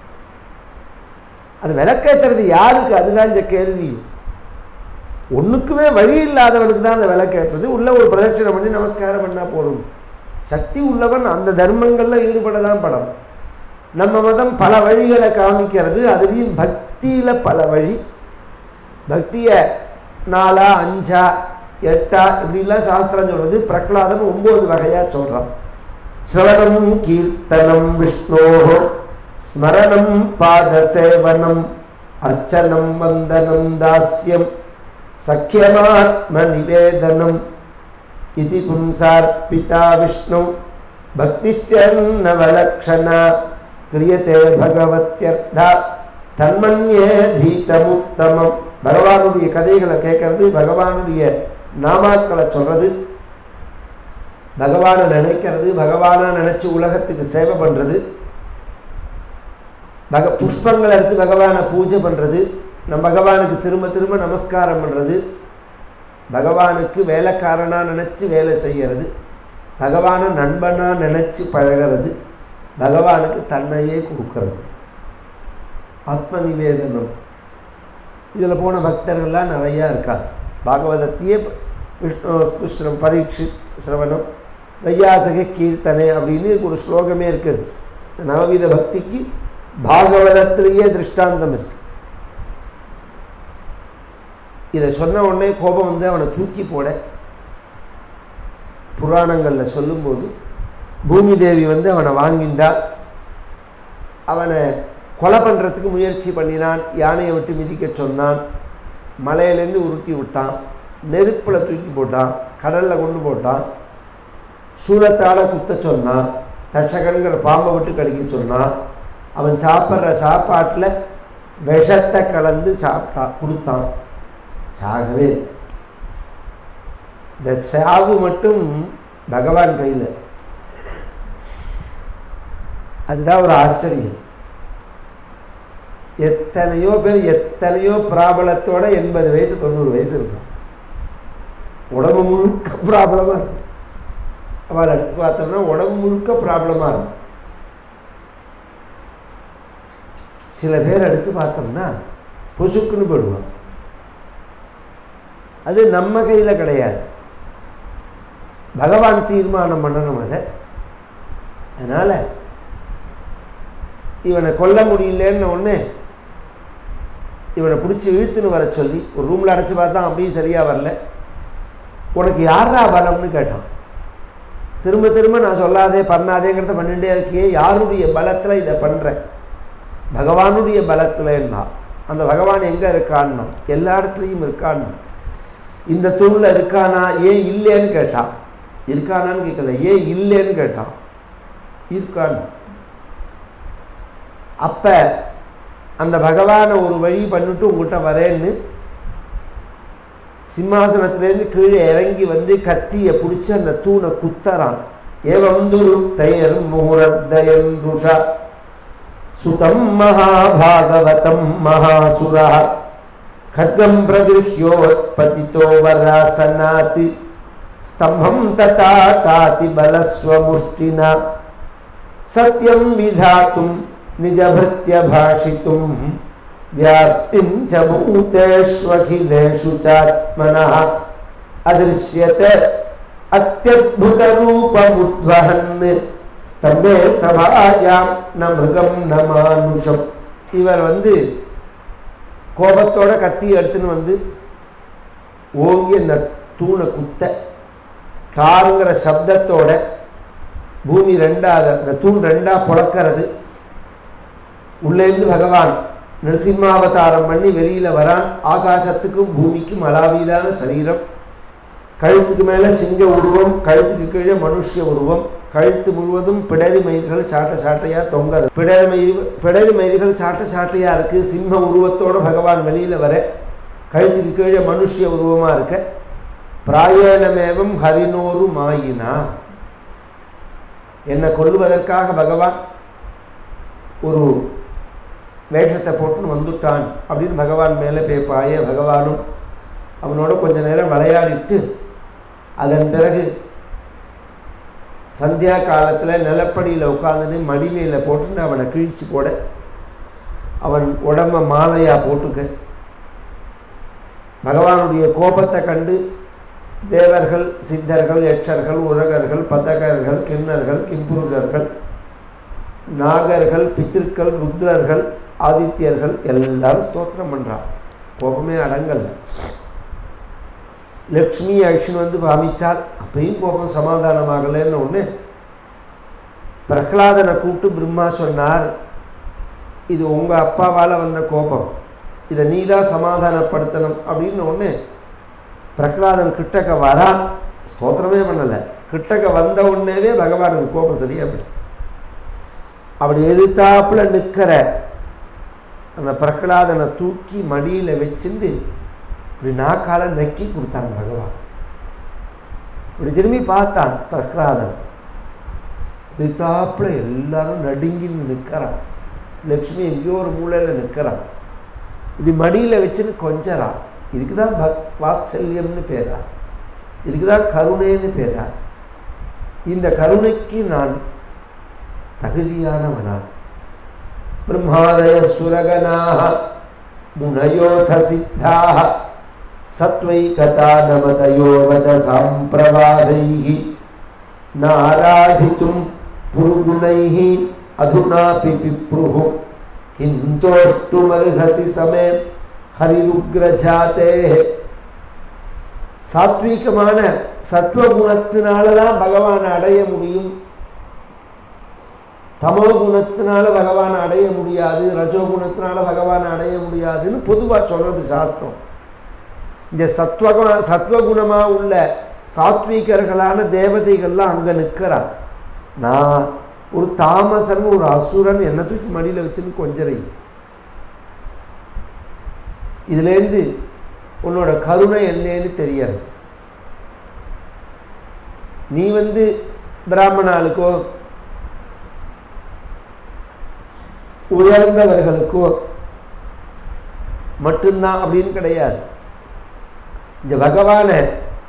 Speaker 1: அது விளக்கேற்றுறது யாருக்கு அதுதான் இந்த கேள்வி ஒன்றுக்குமே வழி இல்லாதவனுக்கு தான் அந்த விளக்கேற்றுறது உள்ள ஒரு பிரதட்சணம் பண்ணி நமஸ்காரம் பண்ணால் போதும் சக்தி உள்ளவன் அந்த தர்மங்களில் ஈடுபட தான் படம் நம்ம மதம் பல வழிகளை காமிக்கிறது அதுலேயும் பக்தியில் பல வழி பக்தியை நாலா அஞ்சா எட்டா இப்படிலாம் சாஸ்திரம் சொல்றது பிரகலாதன் ஒன்பது வகையாக சொல்கிறான் ஸ்ரவணம் கீர்த்தனம் விஷ்ணோ ஸ்மரணம் பாதசேவனம் அர்ச்சனம் வந்தனம் தாஸ்யம் சக்கியமாத்ம நிவேதனம் இது பும்சார்ப்பிதா விஷ்ணு பக்திஷ்டர்ணவலக்ஷணா கிரியத்தே பகவத்யர்த்தா தன்மன்யே தீதமுத்தமம் பகவானுடைய கதைகளை கேட்கறது பகவானுடைய நாமாக்களை சொல்றது பகவானை நினைக்கிறது பகவானை நினைச்சு உலகத்துக்கு சேவை பண்றது பக புஷ்பங்களை எடுத்து பகவானை பூஜை பண்றது நம்ம பகவானுக்கு திரும்ப திரும்ப நமஸ்காரம் பண்றது பகவானுக்கு வேலைக்காரனாக நினச்சி வேலை செய்கிறது பகவானை நண்பனாக நினச்சி பழகிறது பகவானுக்கு தன்னையே கொடுக்கறது ஆத்ம நிவேதனம் இதில் போன பக்தர்கள்லாம் நிறையா இருக்கா பாகவதத்தையே விஷ்ணு துஷ்ரம் பரீட்சி சிரவணம் வையாசக கீர்த்தனை அப்படின்னு ஒரு ஸ்லோகமே இருக்குது நவவித பக்திக்கு பாகவதத்திலேயே திருஷ்டாந்தம் இருக்கு இதை சொன்ன உடனே கோபம் வந்து அவனை தூக்கி போட புராணங்களில் சொல்லும்போது பூமி தேவி வந்து அவனை வாங்கின்றான் அவனை கொலை பண்ணுறதுக்கு முயற்சி பண்ணினான் யானையை விட்டு மிதிக்க சொன்னான் மலையிலேருந்து உருட்டி விட்டான் நெருப்பில் தூக்கி போட்டான் கடலில் கொண்டு போட்டான் சூலத்தால் குத்த சொன்னான் தட்சகன்கிற பாம்பை விட்டு கடிக்க சொன்னான் அவன் சாப்பிட்ற சாப்பாட்டில் விஷத்தை கலந்து சாப்பிட்டான் கொடுத்தான் சாகவே இல்லை இந்த சாவு மட்டும் பகவான் கையில் அதுதான் ஒரு ஆச்சரியம் எத்தனையோ பேர் எத்தனையோ பிராபலத்தோட எண்பது வயசு தொண்ணூறு வயசு இருக்கும் உடம்பு முழுக்க ப்ராப்ளமாக இருக்கும் அவள் எடுத்து பார்த்தோம்னா உடம்பு முழுக்க ப்ராப்ளமாக இருக்கும் சில பேர் எடுத்து பார்த்தோம்னா பொசுக்குன்னு போயிடுவான் அது நம்ம கையில் கிடையாது பகவான் தீர்மானம் பண்ணணும் அதை அதனால் இவனை கொல்ல முடியலன்னு ஒன்று இவனை பிடிச்சி இழுத்துன்னு வர சொல்லி ஒரு ரூமில் அடைச்சி பார்த்தா அப்படியும் சரியாக வரல உனக்கு யாரா பலம்னு கேட்டான் திரும்ப திரும்ப நான் சொல்லாதே பண்ணாதேங்கிறத பண்ணிகிட்டே இருக்கியே யாருடைய பலத்தில் இதை பண்ணுறேன் பகவானுடைய பலத்தில்னா அந்த பகவான் எங்கே இருக்கான்னா எல்லா இடத்துலையும் இருக்கான்னா இந்த தூணில் இருக்கானா ஏன் இல்லைன்னு கேட்டான் இருக்கானான்னு கேட்கல ஏன் இல்லைன்னு கேட்டான் இருக்கான்னு அப்போ அந்த பகவானை ஒரு வழி பண்ணிட்டு உங்கள்கிட்ட வரேன்னு சிம்மாசனத்திலேருந்து கீழே இறங்கி வந்து கத்தியை பிடிச்சி அந்த தூணை குத்தறான் ஏவம் துருத்தையர் முகுரத்தயந்துஷா சுதம் மகாபாகவதம் மகாசுரா खड्गं प्रगृह्योत्पतितो वरासनात् स्तम्भं तथा तातिबलस्वमुष्टिना सत्यं विधातुं निजभृत्यभाषितुं व्याप्तिं च भूतेष्वखिलेषु चात्मनः अदृश्यते अत्यद्भुतरूपमुद्वहन् स्तम्भे सभायां न मृगं न मानुषम् இவர் வந்து கோபத்தோட கத்தி எடுத்துன்னு வந்து ஓங்கி அந்த தூணை குத்த டாருங்கிற சப்தத்தோட பூமி ரெண்டாவது அந்த தூண் ரெண்டா புழக்கிறது உள்ளேருந்து பகவான் நரசிம்மாவதாரம் பண்ணி வெளியில் வரான் ஆகாசத்துக்கும் பூமிக்கும் அலாவீதான சரீரம் கழுத்துக்கு மேலே சிங்க உருவம் கழுத்துக்கு கீழே மனுஷ உருவம் கழுத்து முழுவதும் பிடரி மயிர்கள் சாட்ட சாட்டையாக தொங்கது பிடரி மயிர் பிடரி மயிர்கள் சாட்ட சாட்டையாக இருக்குது சிம்ம உருவத்தோட பகவான் வெளியில் வர கழுத்துக்கு கீழே மனுஷ உருவமாக இருக்க பிராயணமேவம் ஹரினோரு மாயினா என்னை கொல்லுவதற்காக பகவான் ஒரு வேஷத்தை போட்டுன்னு வந்துட்டான் அப்படின்னு பகவான் மேலே போய் பாய பகவானும் அவனோட கொஞ்ச நேரம் விளையாடிட்டு அதன் பிறகு சந்தியா காலத்தில் நிலப்படியில் உட்காந்துட்டு மடி மேலே போட்டுன்னு அவனை கிழிச்சு போட அவன் உடம்ப மாலையாக போட்டுக்க பகவானுடைய கோபத்தை கண்டு தேவர்கள் சித்தர்கள் யட்சர்கள் உரகர்கள் பதகர்கள் கிண்ணர்கள் கிம்புருகர்கள் நாகர்கள் பித்திருக்கள் ருத்ரர்கள் ஆதித்யர்கள் எல்லாரும் ஸ்தோத்திரம் பண்ணுறான் கோபமே அடங்கல் லக்ஷ்மி அழிச்சுன்னு வந்து பாமிச்சால் அப்பயும் கோபம் சமாதானமாகலைன்னு ஒன்று பிரகலாதனை கூப்பிட்டு பிரம்மா சொன்னார் இது உங்கள் அப்பாவால் வந்த கோபம் இதை நீ தான் சமாதானப்படுத்தணும் அப்படின்னு ஒன்று பிரகலாதன் கிட்டக்க வரா ஸ்தோத்திரமே பண்ணலை கிட்டக்க வந்த உடனேவே பகவானுக்கு கோபம் சரியாக போயிடுது அப்படி எதிர்த்தாப்புல நிற்கிற அந்த பிரகலாதனை தூக்கி மடியில் வச்சுட்டு இப்படி நாக்கால நக்கி கொடுத்தாங்க பகவான் இப்படி திரும்பி பார்த்தான் பிரகலாதன் எதிர்த்தாப்புல எல்லாரும் நடுங்கின்னு நிற்கிறான் லக்ஷ்மி எங்கேயோ ஒரு மூலையில் நிற்கிறான் இப்படி மடியில் வச்சுன்னு கொஞ்சறான் இதுக்கு தான் பக் வாத்சல்யம்னு பேரா இதுக்கு தான் கருணைன்னு பேரா இந்த கருணைக்கு நான் தகுதியானவனா பிரம்மாதய சுரகனாக முனயோத சித்தாக சத்வைகதா நமதயோவத சாம்பிரவாதைः நாராதித்தும் புருகுணைः அதுனாபி பிப்ருः கிந்தோஷ்டுமர்ஹசி சமே ஹரிருக்ரஜாத்தே சாத்வீகமான சத்வகுணத்தினால தான் பகவானை அடைய முடியும் தமோ குணத்தினால பகவானை அடைய முடியாது ரஜோகுணத்தினால பகவானை அடைய முடியாதுன்னு பொதுவாக சொல்கிறது சாஸ்திரம் இந்த சத்வகுண சத்வகுணமாக உள்ள சாத்வீகர்களான தேவதைகள்லாம் அங்கே நிற்கிறான் நான் ஒரு தாமசன் ஒரு அசுரன் என்ன தூக்கி மடியில் வச்சுன்னு கொஞ்சரை இதுலேருந்து உன்னோட கருணை என்னன்னு தெரியாது நீ வந்து பிராமணாளுக்கோ உயர்ந்தவர்களுக்கோ மட்டும்தான் அப்படின்னு கிடையாது இந்த பகவானை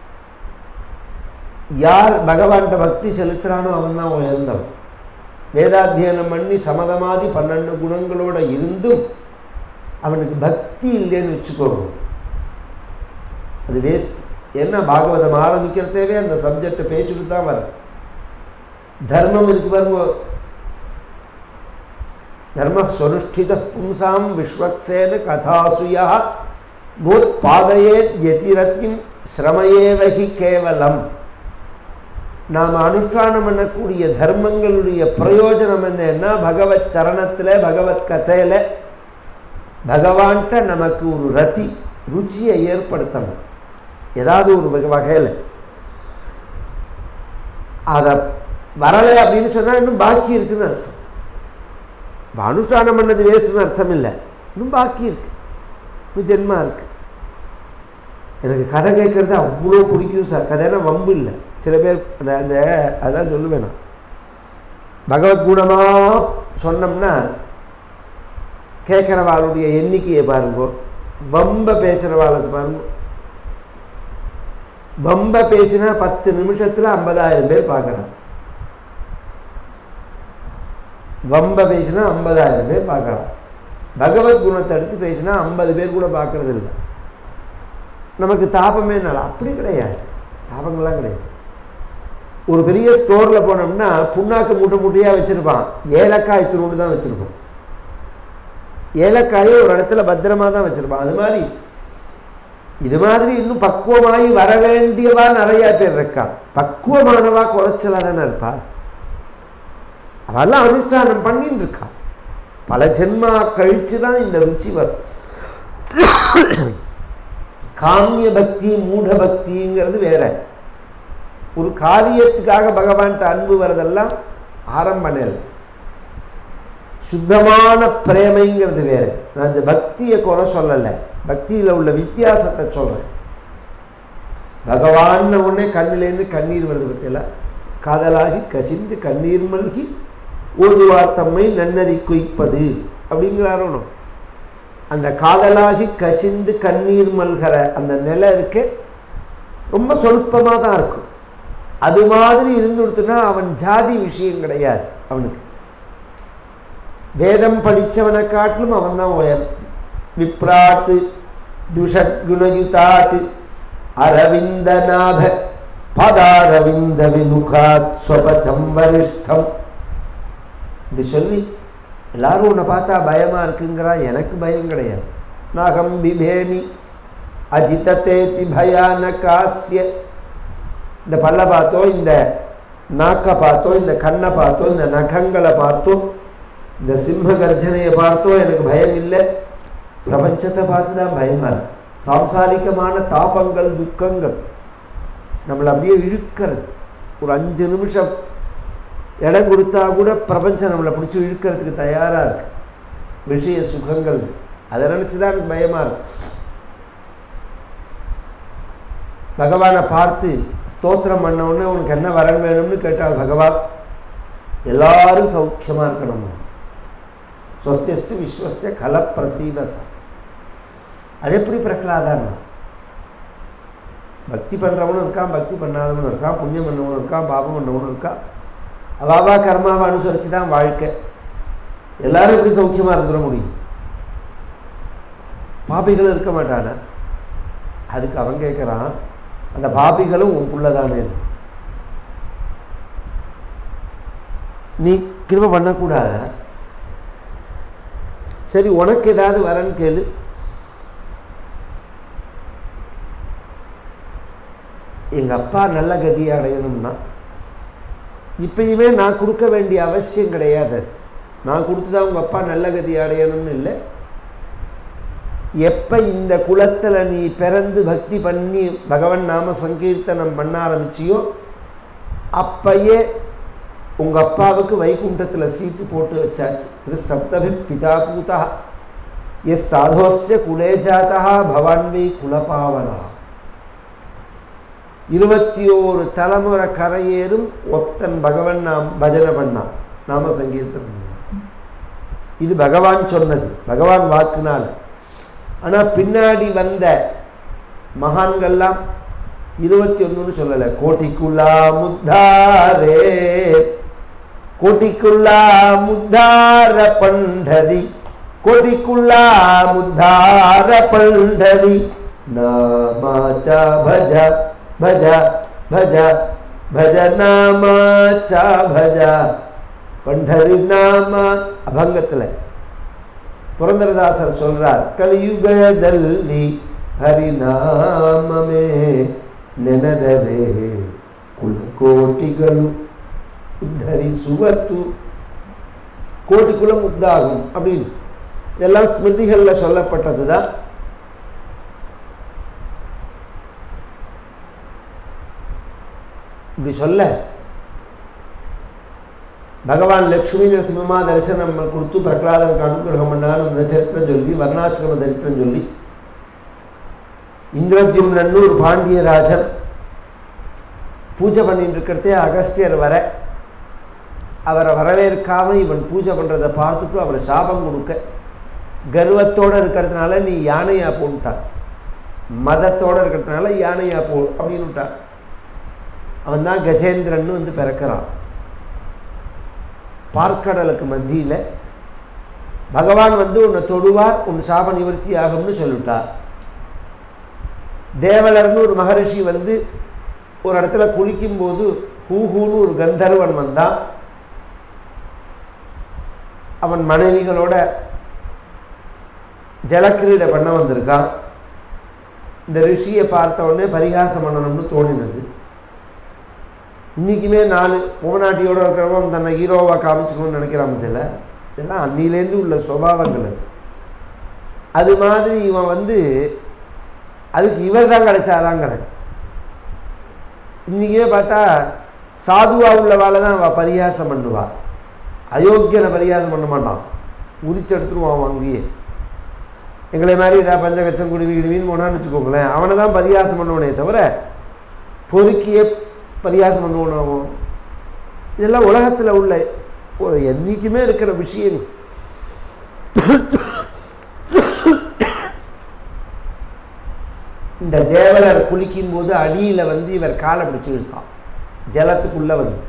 Speaker 1: யார் பகவான்கிட்ட பக்தி செலுத்துகிறானோ அவன் தான் உயர்ந்தவன் வேதாத்தியனம் பண்ணி சமதமாதி பன்னெண்டு குணங்களோட இருந்தும் அவனுக்கு பக்தி இல்லைன்னு வச்சுக்கோங்க அது வேஸ்ட் என்ன பாகவதம் ஆரம்பிக்கிறதேவே அந்த சப்ஜெக்டை பேச்சுட்டு தான் வரும் தர்மம் இருக்கு பாருங்க தர்மஸ்வனுஷ்டித பும்சாம் விஸ்வக்சேன கதாசுயா நோத்பாதையே யதிரத்தியும் சிரமயேவகி கேவலம் நாம் அனுஷ்டானம் பண்ணக்கூடிய தர்மங்களுடைய பிரயோஜனம் என்னன்னா பகவத் சரணத்தில் பகவத் கதையில் பகவான்கிட்ட நமக்கு ஒரு ரதி ருச்சியை ஏற்படுத்தணும் ஏதாவது ஒரு வகை வகையில் அதை வரலை அப்படின்னு சொன்னால் இன்னும் பாக்கி இருக்குன்னு அர்த்தம் இப்போ அனுஷ்டானம் பண்ணது வேஸ்ட்னு அர்த்தம் இல்லை இன்னும் பாக்கி இருக்கு இன்னும் ஜென்மா இருக்கு எனக்கு கதை கேட்குறது அவ்வளோ பிடிக்கும் சார் கதைனா வம்பு இல்லை சில பேர் அந்த அந்த அதான் சொல்லுவேன் நான் பகவத்குணமாக சொன்னோம்னா கேட்குறவாளுடைய எண்ணிக்கையை பாருங்கோ வம்ப பேசுகிறவாளை பாருங்க வம்ப பேசினா பத்து நிமிஷத்தில் ஐம்பதாயிரம் பேர் பார்க்குறான் வம்ப பேசினா ஐம்பதாயிரம் பேர் பார்க்குறான் பகவத் குணத்தை எடுத்து பேசினா ஐம்பது பேர் கூட பார்க்கறது இல்லை நமக்கு தாபமே நல்லா அப்படி கிடையாது தாபங்கள்லாம் கிடையாது ஒரு பெரிய ஸ்டோரில் போனோம்னா புண்ணாக்கு மூட்டை மூட்டையாக வச்சுருப்பான் ஏலக்காய் துருண்டு தான் வச்சுருப்பான் ஏலக்காயை ஒரு இடத்துல பத்திரமா தான் வச்சுருப்பான் அது மாதிரி இது மாதிரி இன்னும் பக்குவமாகி வர வேண்டியவா நிறைய பேர் இருக்கா பக்குவமானவா குறைச்சலா தானே இருப்பா அவெல்லாம் அனுஷ்டானம் பண்ணின்னு இருக்கா பல ஜென்மா கழிச்சு தான் இந்த ருச்சி வரும் காமிய பக்தி மூட பக்திங்கிறது வேற ஒரு காரியத்துக்காக பகவான்கிட்ட அன்பு வரதெல்லாம் ஆரம்ப நிலை சுத்தமான பிரேமைங்கிறது வேறு நான் இந்த பக்தியை குறை சொல்லலை பக்தியில் உள்ள வித்தியாசத்தை சொல்கிறேன் பகவான் உடனே கண்ணிலேருந்து கண்ணீர் வருது பற்றியெல்லாம் காதலாகி கசிந்து கண்ணீர் மல்கி ஓதுவார் தம்மை நன்னறி குய்ப்பது அப்படிங்கிறாரோ அந்த காதலாகி கசிந்து கண்ணீர் மல்கிற அந்த நிலை இருக்கு ரொம்ப சொல்பமாக தான் இருக்கும் அது மாதிரி இருந்துடுத்துனா அவன் ஜாதி விஷயம் கிடையாது அவனுக்கு வேதம் படித்தவனை காட்டிலும் அவன் தான் உயர் விப்ராத்து துஷத்குணயுதாத் அரவிந்தநாப பதாரவிந்த விமுகாத் ஸ்வபச்சம் வரிஷ்டம் இப்படி சொல்லி எல்லாரும் உன்னை பார்த்தா பயமாக இருக்குங்கிறா எனக்கு பயம் கிடையாது நாகம் பிபேமி அஜிதத்தேதி பயானகாசிய இந்த பல்ல பார்த்தோ இந்த நாக்கை பார்த்தோ இந்த கண்ணை பார்த்தோ இந்த நகங்களை பார்த்தோ இந்த சிம்ம கர்ஜனையை பார்த்தோ எனக்கு பயம் இல்லை பிரபஞ்சத்தை பார்த்து தான் பயமாக இருக்கு சாம்சாரிகமான தாபங்கள் துக்கங்கள் நம்மளை அப்படியே இழுக்கிறது ஒரு அஞ்சு நிமிஷம் இடம் கொடுத்தா கூட பிரபஞ்சம் நம்மளை பிடிச்சி இழுக்கிறதுக்கு தயாராக இருக்கு விஷய சுகங்கள் அதை நினச்சி தான் எனக்கு பயமாக இருக்கு பகவானை பார்த்து ஸ்தோத்திரம் பண்ண உடனே உனக்கு என்ன வரன் வேணும்னு கேட்டால் பகவான் எல்லாரும் சௌக்கியமாக இருக்கணும் ஸ்வஸ்தியஸ்து விஸ்வஸ்ய கல பிரசீதத்தை அது எப்படி பிரகலாதான் பக்தி பண்ணுறவனும் இருக்கான் பக்தி பண்ணாதவனும் இருக்கான் புண்ணியம் பண்ணவனும் இருக்கான் பாபம் பண்ணவனும் இருக்கான் அவாவா கர்மாவை அனுசரித்து தான் வாழ்க்கை எல்லாரும் எப்படி சௌக்கியமாக இருந்துட முடியும் பாபிகளும் இருக்க மாட்டானா அதுக்கு அவன் கேட்குறான் அந்த பாபிகளும் உன் புள்ளதானே நீ கிருப பண்ணக்கூடாத சரி உனக்கு ஏதாவது வரன்னு கேளு எங்கள் அப்பா நல்ல கதியை அடையணும்னா இப்பயுமே நான் கொடுக்க வேண்டிய அவசியம் கிடையாது அது நான் கொடுத்துதான் உங்கள் அப்பா நல்ல கதி அடையணும்னு இல்லை எப்போ இந்த குலத்தில் நீ பிறந்து பக்தி பண்ணி பகவன் நாம சங்கீர்த்தனம் பண்ண ஆரம்பிச்சியோ அப்பயே உங்கள் அப்பாவுக்கு வைகுண்டத்தில் சீட்டு போட்டு வச்சாச்சு திரு சப்தபி பிதா பூதா எஸ் சாதோஸ்ய குலே ஜாத்தா பவான்வி குலபாவனா இருபத்தி ஓரு தலைமுறை கரையேறும் ஒத்தன் பகவன் நாம் பஜனை பண்ணான் நாம சங்கீர்த்தனம் பண்ணான் இது பகவான் சொன்னது பகவான் வாக்குனால ஆனால் பின்னாடி வந்த மகான்கள்லாம் இருபத்தி ஒன்றுன்னு சொல்லலை கோட்டிக்குள்ளா முத்தாரே கோட்டிக்குள்ளா முத்தார பண்டதி கோட்டிக்குள்ளா முத்தார பண்டதி நாமாச்சா பஜ பஜ பஜ பஜ நாமாச்சா பஜ பண்டரி நாம அபங்கத்தில் புரந்தரதாசர் சொல்றார் ಕಲಿಯುಗದಲ್ಲಿ ಹರಿನಾಮಮೇ ನೆನೆದರೆ ಕುಲಕೋಟಿಗಳು உத்தரிசுவத்து கோட்டி குலம் உத்தாகும் அப்படின்னு இதெல்லாம் ஸ்மிருதிகளில் சொல்லப்பட்டது தான் இப்படி சொல்ல பகவான் லக்ஷ்மி நரசிம்மமா தரிசனம் கொடுத்து பிரகலாதனுக்கு அனுகிரகம் பண்ணான்னு அந்த சரித்திரம் சொல்லி வர்ணாசிரம சரித்திரம் சொல்லி இந்திரத்யும்னு ஒரு பாண்டியராஜன் பூஜை பண்ணிட்டு இருக்கிறதே அகஸ்தியர் வர அவரை வரவேற்காம இவன் பூஜை பண்ணுறதை பார்த்துட்டு அவரை சாபம் கொடுக்க கர்வத்தோடு இருக்கிறதுனால நீ யானையா போன்ட்டான் மதத்தோடு இருக்கிறதுனால யானையா போ அப்படின்னு விட்டான் அவன் தான் கஜேந்திரன் வந்து பிறக்கிறான் பார்க்கடலுக்கு மத்தியில் பகவான் வந்து உன்னை தொடுவார் உன் சாப நிவர்த்தி ஆகும்னு சொல்லிட்டார் தேவலர்னு ஒரு மகரிஷி வந்து ஒரு இடத்துல குளிக்கும்போது ஹூஹூன்னு ஒரு கந்தர்வன் வந்தான் அவன் மனைவிகளோட ஜலக்கிரீடை பண்ண வந்திருக்கான் இந்த ரிஷியை பார்த்த உடனே பரிகாசம் பண்ணணும்னு தோணினது இன்றைக்குமே நான் பொம்மநாட்டியோடு இருக்கிறவன் தன்னை ஹீரோவாக காமிச்சுக்கணும்னு நினைக்கிறான் தெரியல இதெல்லாம் அன்னிலேருந்து உள்ள சுபாவங்கள் அது அது மாதிரி இவன் வந்து அதுக்கு இவர் தான் கிடைச்சாராங்கிறேன் இன்றைக்கே பார்த்தா சாதுவா உள்ளவாளை தான் அவள் பரிகாசம் பண்ணுவா அயோக்கியனை பரிகாசம் பண்ண மாட்டான் உரிச்சு எடுத்துருவான் அவன் அங்கேயே எங்களை மாதிரி ஏதாவது பஞ்சகச்சம் குடுவி கிடுவின்னு போனான்னு வச்சுக்கோங்களேன் அவனை தான் பரிகாசம் பண்ணுவனே தவிர பொறுக்கியே பரிகாசம் பண்ணுவானோ அவன் இதெல்லாம் உலகத்தில் உள்ள ஒரு என்றைக்குமே இருக்கிற விஷயங்கள் இந்த தேவலர் குளிக்கும் போது அடியில் வந்து இவர் காலை பிடிச்சி இழுத்தான் ஜலத்துக்குள்ளே வந்து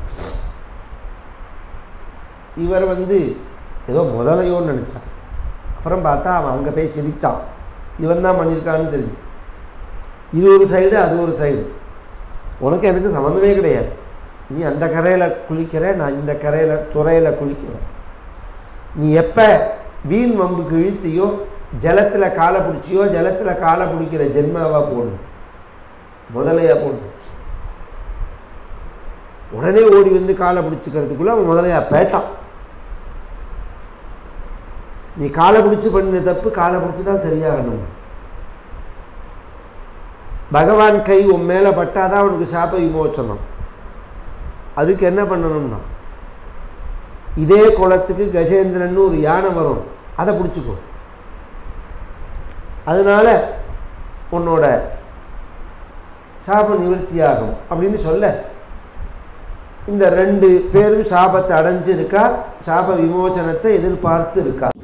Speaker 1: இவர் வந்து ஏதோ முதலையோன்னு நினச்சான் அப்புறம் பார்த்தா அவன் அங்கே போய் சிரித்தான் இவன் தான் பண்ணியிருக்கான்னு தெரிஞ்சு இது ஒரு சைடு அது ஒரு சைடு உனக்கு எனக்கு சம்மந்தமே கிடையாது நீ அந்த கரையில் குளிக்கிற நான் இந்த கரையில் துறையில் குளிக்கிறேன் நீ எப்போ வீண் வம்புக்கு இழுத்தியோ ஜலத்தில் காலை பிடிச்சியோ ஜலத்தில் காலை பிடிக்கிற ஜென்மாவாக போடணும் முதலையாக போடணும் உடனே ஓடி வந்து காலை பிடிச்சிக்கிறதுக்குள்ள அவன் முதலையா பேட்டான் நீ காலை பிடிச்சி பண்ணின தப்பு காலை பிடிச்சி தான் சரியாகணும் பகவான் கை உன் மேலே பட்டாதான் அவனுக்கு சாப விமோச்சனம் அதுக்கு என்ன பண்ணணும்னா இதே குளத்துக்கு கஜேந்திரன் ஒரு யானை வரும் அதை பிடிச்சிக்கோ அதனால உன்னோட சாப நிவர்த்தியாகும் அப்படின்னு சொல்ல இந்த ரெண்டு பேரும் சாபத்தை அடைஞ்சிருக்கா சாப விமோச்சனத்தை எதிர்பார்த்து இருக்கா